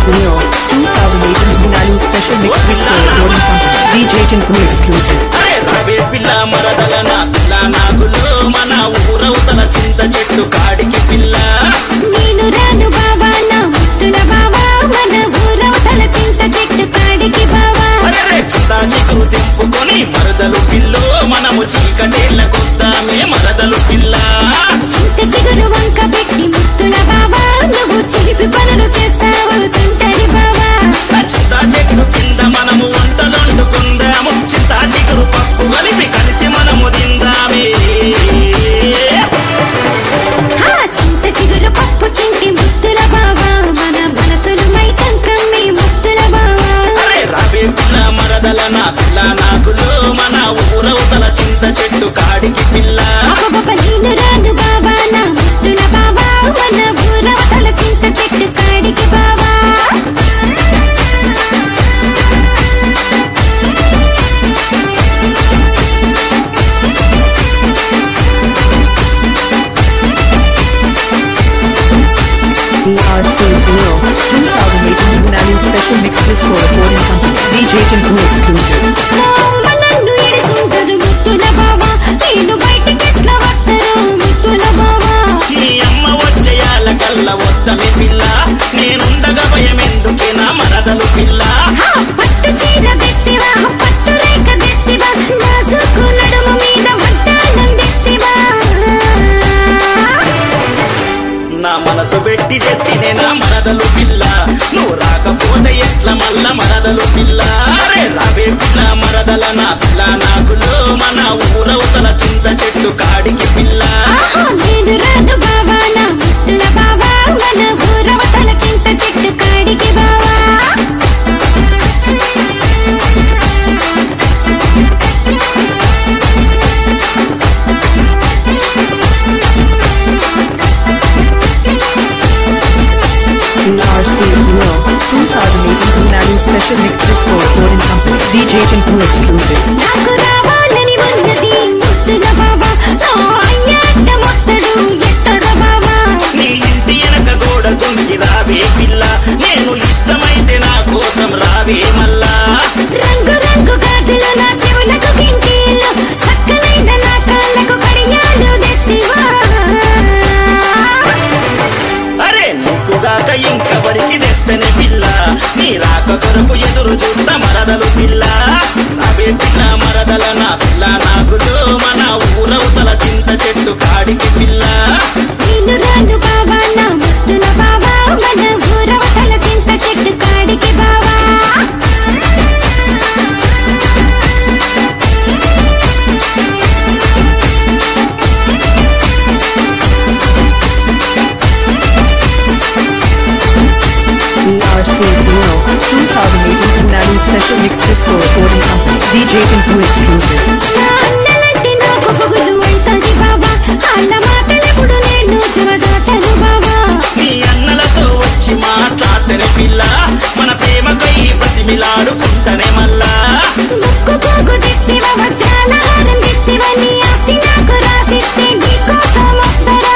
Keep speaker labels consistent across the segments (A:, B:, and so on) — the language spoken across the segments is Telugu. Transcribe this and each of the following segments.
A: Sunil, 2018 Hinnalu Special Mix Disco Recording Company, DJ Tinku Exclusive.
B: అరే రవే పిల్ల మరదల నా పిల్ల నాగులు మన ఊరవుతల చింత చెట్టు కాడికి పిల్ల
C: నేను రాను బావా నా ముత్తుల బావా మన ఊరవతల చింత చెట్టు కాడికి బావా
B: అరే చింత చిగురు తిప్పుకొని మరదలు పిల్లో మనము చీకటేళ్ళ కొద్దామే మరదలు పిల్ల
C: చింత చిగురు వంక పెట్టి ముత్తుల బావా నువ్వు చిలిపి పనులు చేస్తావు తుంటరి బావా
B: ఆ చింత చెట్టు కింద మనము వంటలండుకుందాము చింత చిగురు పప్పు కలిపి కలిసి మనము తిందామే
C: ఆ చింత చిగురు పప్పు తింటి ముత్తుల బావా మన మనసులు మైకం కమ్మి ముత్తుల బావా
B: అరే రవే పిల్ల మరదల నా పిల్ల నాగులు మన ఊరవుతల చింత చెట్టు కాడికి పిల్ల
C: అబ్బబ్బబ్బ నేను రాను బావా నా ముత్తుల బావా మన ఊరవతల చింత చెట్టు కాడికి బావా
A: DRC Sunil, 2018 Hinnalu Special Mix Disco Recording Company, DJ Tinku Exclusive.
C: మా అమ్మ నన్ను ఎడుసుంటది ముత్తుల బావా నేను బయటికెట్లా వస్తారు ముత్తుల బావా
B: నీ అమ్మ వచ్చేయాల కల్ల వద్దమే పిల్ల నేనుండగా భయమెందుకే నా మరదలు పిల్ల
C: హా, పట్టు చీర తెస్తివా పట్టు రేఖ తెస్తివా నాసుకు నడుము మీద వడ్డానందిస్తివా
B: నా మనసు పెట్టి తెస్తినే నా మరదలు పిల్ల నువ్వు రాకపోతే ఎట్ల మల్ల మరదలు పిల్ల అరే రావే పిల్ల మరదల నా పిల్ల నాకులు మన ఊరవుతల చింత చెట్టు కాడికి పిల్ల
C: ఆహా, నేను రాను బావా నా ముత్తుల బావా మన ఊరవతల చింత చెట్టు కాడికి బావా
A: DRC Sunil, 2018 Hinnalu Special Mix Disco Recording Company, DJ Tinku Exclusive.
C: నాకు రావాలని ఉన్నది ముత్తుల బావా నా అయ్యాట మోస్తడు ఎట్టర బావా
B: నీ ఇంటి వెనక గోడ దొంగి రావే పిల్ల నేను ఇష్టమైతే నా కోసం రావే మల్లా
C: రంగు రంగు గాజులు నా చెవులకు కింటీలు చక్కనైన నా కాళ్ళకు కడియాలు తెస్తివా
B: అరే నీకుగాక ఇంకెవరికి తెస్తేనే పిల్ల నీ రాక కొరకు ఎదురు చూస్తా మరదలు పిల్ల అవే పిల్ల మరదల నా పిల్ల నాగులు మన ఊరవుతల చింత చెట్టు కాడికి పిల్ల
C: నేను రాను బావా నా ముత్తుల బావా మన ఊరవతల చింత చెట్టు కాడికి బావా
A: DRC Sunil, 2018 Hinnalu Special Mix Disco Recording Company, DJ Tinku Exclusive.
C: నా అన్నలంటే నాకు పొగులు అంటది బావా అన్న మాటలెప్పుడు నేను చెవదాటను బావా
B: నీ అన్నలతో వచ్చి మాట్లాడతనే పిల్ల మన ప్రేమకై ప్రతిమిలాడుకుంటనే మల్లా
C: ముక్కు పోగు తెస్తివా వజ్రాల హారం తెస్తివా నీ ఆస్తి నాకు రాసిస్తే నీకోసం వస్తారా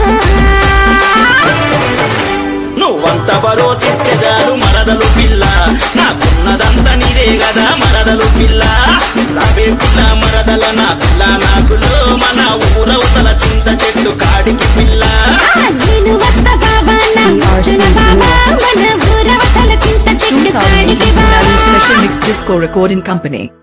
B: నువ్వంత భరోసిస్తే చాలు మరదలు పిల్ల నాకున్నదంతా నీదే కదా మరదలు పిల్ల రావే పిల్ల మరదల నా పిల్ల నాకులు మన ఊరవుతల చింత చెట్టు కాడికి పిల్ల
C: ఆ, నేను వస్తా బావా నా ముద్దుల బావా మన ఊరవతల చింత చెట్టు
A: 2018
C: కాడికి
A: Hinnalu
C: బావా
A: Special Mix Disco Recording Company.